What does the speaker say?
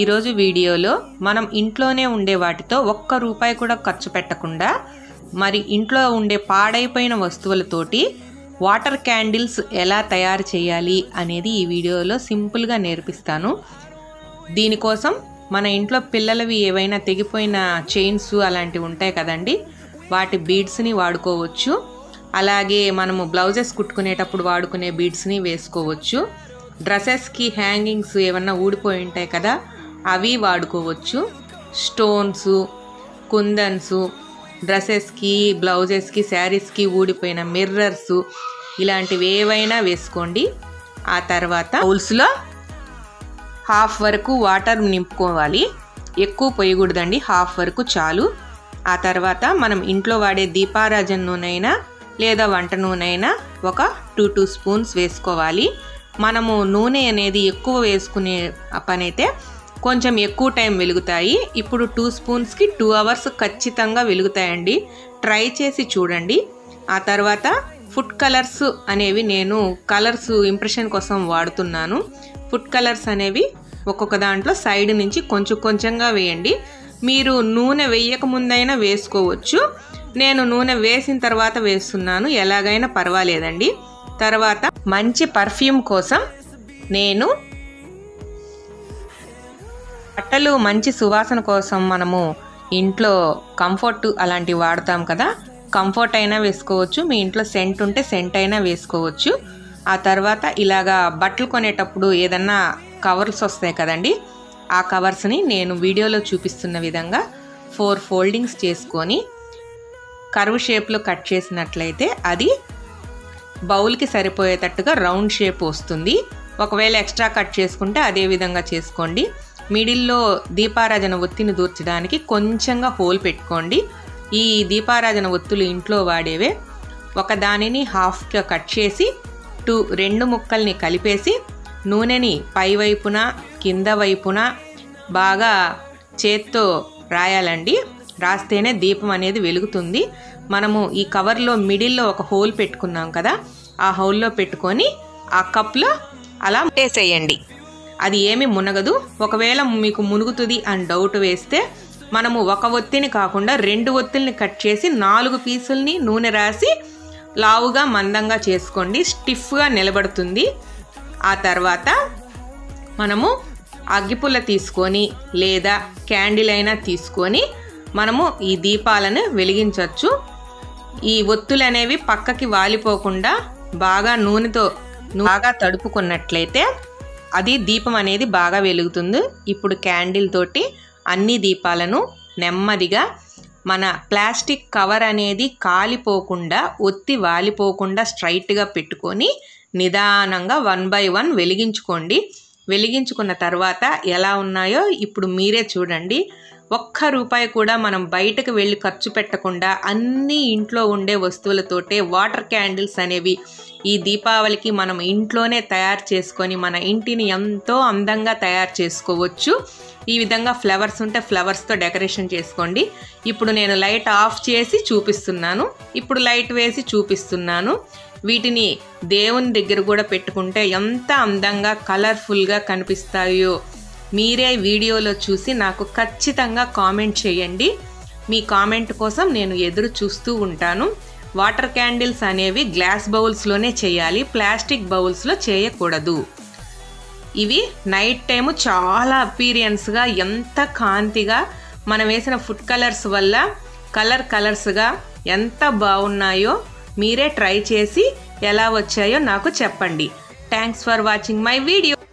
ఈరోజు వీడియోలో మనం ఇంట్లోనే ఉండే వాటితో ఒక్క రూపాయి కూడా ఖర్చు పెట్టకుండా మరి ఇంట్లో ఉండే పాడైపోయిన వస్తువులతోటి వాటర్ క్యాండిల్స్ ఎలా తయారు చేయాలి అనేది ఈ వీడియోలో సింపుల్గా నేర్పిస్తాను దీనికోసం మన ఇంట్లో పిల్లలవి ఏవైనా తెగిపోయిన చైన్స్ అలాంటివి ఉంటాయి కదండి వాటి బీడ్స్ని వాడుకోవచ్చు అలాగే మనము బ్లౌజెస్ కుట్టుకునేటప్పుడు వాడుకునే బీడ్స్ని వేసుకోవచ్చు డ్రెస్సెస్కి హ్యాంగింగ్స్ ఏమన్నా ఊడిపోయి ఉంటాయి కదా అవి వాడుకోవచ్చు స్టోన్స్ కుందన్స్ డ్రెస్సెస్కి బ్లౌజెస్కి శారీస్కి ఊడిపోయిన మిర్రర్స్ ఇలాంటివి ఏవైనా వేసుకోండి ఆ తర్వాత బౌల్స్లో హాఫ్ వరకు వాటర్ నింపుకోవాలి ఎక్కువ పోయకూడదండి హాఫ్ వరకు చాలు ఆ తర్వాత మనం ఇంట్లో వాడే దీపారాజన్ నూనె అయినా లేదా వంట నూనె అయినా ఒక టూ టూ స్పూన్స్ వేసుకోవాలి మనము నూనె అనేది ఎక్కువ వేసుకునే పని అయితే కొంచెం ఎక్కువ టైం వెలుగుతాయి ఇప్పుడు టూ స్పూన్స్కి టూ అవర్స్ ఖచ్చితంగా వెలుగుతాయండి ట్రై చేసి చూడండి ఆ తర్వాత ఫుడ్ కలర్స్ అనేవి నేను కలర్స్ ఇంప్రెషన్ కోసం వాడుతున్నాను ఫుడ్ కలర్స్ అనేవి ఒక్కొక్క దాంట్లో సైడ్ నుంచి కొంచెం కొంచెంగా వేయండి మీరు నూనె వేయక ముందైనా వేసుకోవచ్చు నేను నూనె వేసిన తర్వాత వేస్తున్నాను ఎలాగైనా పర్వాలేదండి తర్వాత మంచి పర్ఫ్యూమ్ కోసం నేను బట్టలు మంచి సువాసన కోసం మనము ఇంట్లో కంఫర్ట్ అలాంటివి వాడతాం కదా కంఫర్ట్ అయినా వేసుకోవచ్చు మీ ఇంట్లో సెంట్ ఉంటే సెంట్ అయినా వేసుకోవచ్చు ఆ తర్వాత ఇలాగా బట్టలు కొనేటప్పుడు ఏదన్నా కవర్స్ వస్తాయి కదండి ఆ కవర్స్ని నేను వీడియోలో చూపిస్తున్న విధంగా ఫోర్ ఫోల్డింగ్స్ చేసుకొని కర్వ్ షేప్లో కట్ చేసినట్లయితే అది బౌల్కి సరిపోయేటట్టుగా రౌండ్ షేప్ వస్తుంది ఒకవేళ ఎక్స్ట్రా కట్ చేసుకుంటే అదే విధంగా చేసుకోండి మిడిల్లో దీపారాజన ఒత్తిని దూర్చడానికి కొంచెంగా హోల్ పెట్టుకోండి ఈ దీపారాజన ఒత్తులు ఇంట్లో వాడేవే ఒక దానిని హాఫ్గా కట్ చేసి టూ రెండు ముక్కల్ని కలిపేసి నూనెని పై వైపున కింద వైపున బాగా చేత్తో రాయాలండి రాస్తేనే దీపం అనేది వెలుగుతుంది మనము ఈ కవర్లో మిడిల్లో ఒక హోల్ పెట్టుకున్నాం కదా ఆ హోల్లో పెట్టుకొని ఆ కప్లో అలా వేసేయండి అది ఏమి మునగదు ఒకవేళ మీకు మునుగుతుంది అని డౌట్ వేస్తే మనము ఒక ఒత్తిని కాకుండా రెండు ఒత్తుల్ని కట్ చేసి నాలుగు పీసుల్ని నూనె రాసి లావుగా మందంగా చేసుకోండి స్టిఫ్గా నిలబడుతుంది ఆ తర్వాత మనము అగ్గిపుల్ల తీసుకొని లేదా క్యాండిల్ అయినా తీసుకొని మనము ఈ దీపాలను వెలిగించవచ్చు ఈ ఒత్తులు అనేవి పక్కకి వాలిపోకుండా బాగా నూనెతో బాగా తడుపుకున్నట్లయితే అది దీపం అనేది బాగా వెలుగుతుంది ఇప్పుడు క్యాండిల్ తోటి అన్ని దీపాలను నెమ్మదిగా మన ప్లాస్టిక్ కవర్ అనేది కాలిపోకుండా ఒత్తి వాలిపోకుండా స్ట్రైట్గా పెట్టుకొని నిదానంగా వన్ బై వన్ వెలిగించుకోండి వెలిగించుకున్న తర్వాత ఎలా ఉన్నాయో ఇప్పుడు మీరే చూడండి ఒక్క రూపాయి కూడా మనం బయటకు వెళ్ళి ఖర్చు పెట్టకుండా అన్ని ఇంట్లో ఉండే వస్తువులతోటే వాటర్ క్యాండిల్స్ అనేవి ఈ దీపావళికి మనం ఇంట్లోనే తయారు చేసుకొని మన ఇంటిని ఎంతో అందంగా తయారు చేసుకోవచ్చు ఈ విధంగా ఫ్లవర్స్ ఉంటే ఫ్లవర్స్తో డెకరేషన్ చేసుకోండి ఇప్పుడు నేను లైట్ ఆఫ్ చేసి చూపిస్తున్నాను ఇప్పుడు లైట్ వేసి చూపిస్తున్నాను వీటిని దేవుని దగ్గర కూడా పెట్టుకుంటే ఎంత అందంగా కలర్ఫుల్గా కనిపిస్తాయో మీరే వీడియోలో చూసి నాకు ఖచ్చితంగా కామెంట్ చేయండి మీ కామెంట్ కోసం నేను ఎదురు చూస్తూ ఉంటాను వాటర్ క్యాండిల్స్ అనేవి గ్లాస్ బౌల్స్లోనే చేయాలి ప్లాస్టిక్ బౌల్స్లో చేయకూడదు ఇవి నైట్ టైము చాలా అపీరియన్స్గా ఎంత కాంతిగా మనం వేసిన ఫుడ్ కలర్స్ వల్ల కలర్ కలర్స్గా ఎంత బాగున్నాయో మీరే ట్రై చేసి ఎలా వచ్చాయో నాకు చెప్పండి thanks for watching my video